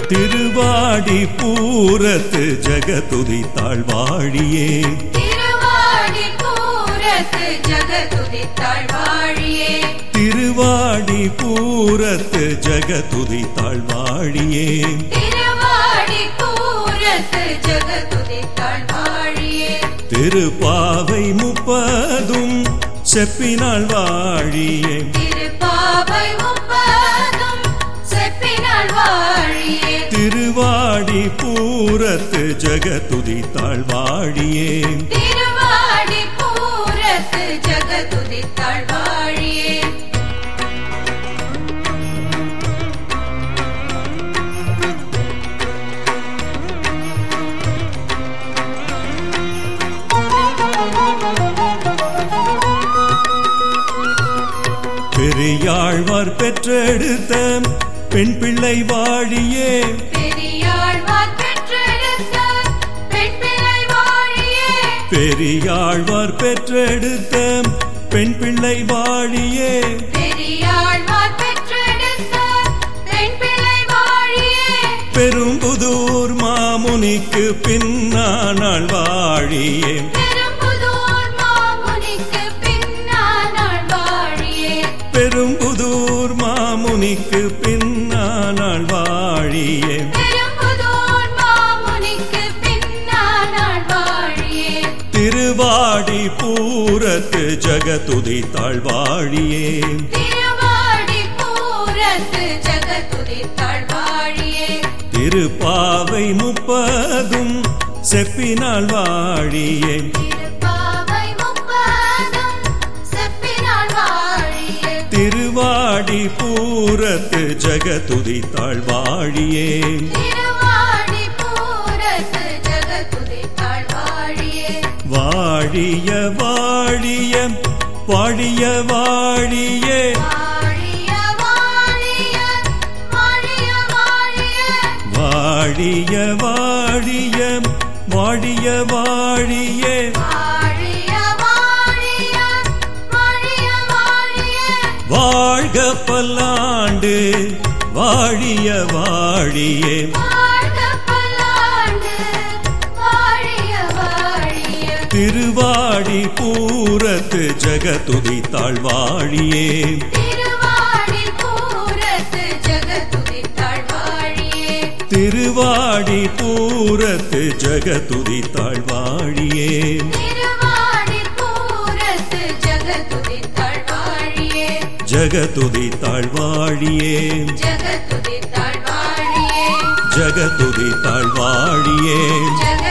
திருவாடி பூரத்து ஜகதுதி தாழ்வாழியே திருவாடி பூரத்து ஜகதுதித்தாள் வாழியே திருவாடி பூரத்து ஜகதுதி தாழ்வாழியே திருவாடி பூரத்து ஜகதுதித்தாள் வாழியே திருப்பாவை முப்பதும் செப்பினாள் வாழியே திருப்பாவை முப்பதும் செப்பினாள் வாழியே திருவாடி பூரத்து ஜகதுதி தாழ்வாழியே திருவாடி பூரத்து ஜகதுதித்தாள் வாழியே பெரியாழ்வார் பெற்றெடுத்த பெண் பிள்ளை வாழியே பெரியாழ்வார் பெற்றெடுத்த பெண் பிள்ளை வாழியே பெரியாழ்வார் பெற்றெடுத்த பெண் பிள்ளை வாழியே பெரியாழ்வார் பெற்றெடுத்த பெண் பிள்ளை வாழியே பெரும்புதூர் மாமுனிக்கு பின்னானாள் வாழியே பெரும்புதூர் மாமுனிக்கு பின்னானாள் வாழியே பெரும்புதூர் மாமுனிக்கு பின்னானாள் வாழியே பெரும்புதூர் மாமுனிக்கு பின்னானாள் வாழியே திருவாடி பூரத்து ஜகதுதி தாழ்வாழியே திருவாடி பூரத்து ஜகதுதித்தாள் வாழியே திருப்பாவை முப்பதும் செப்பினாள் வாழியே திருப்பாவை முப்பதும் செப்பினாள் வாழியே திருவாடி பூரத்து ஜகதுதி தாழ்வாழியே திருவாடி பூரத்து ஜகதுதித்தாள் வாழியே வாழிய வாழிய வாழிய வாழியே வாழிய வாழிய வாழிய வாழிய வாழிய வாழிய வாழிய வாழியே வாழிய வாழிய வாழிய வாழிய வாழ்க பல்லாண்டு வாழிய வாழியே வாழ்க பல்லாண்டு வாழிய வாழிய திருவாடி பூரத்து ஜகதுதி தாழ்வாழியே திருவாடி பூரத்து ஜகதுதித்தாள் வாழியே திருவாடி பூரத்து ஜகதுதி தாழ்வாழியே திருவாடி பூரத்து ஜகதுதித்தாள் வாழியே ஜகதுதி தாழ்வாழியே ஜகதுதித்தாள் வாழியே ஜகதுதி தாழ்வாழியே ஜக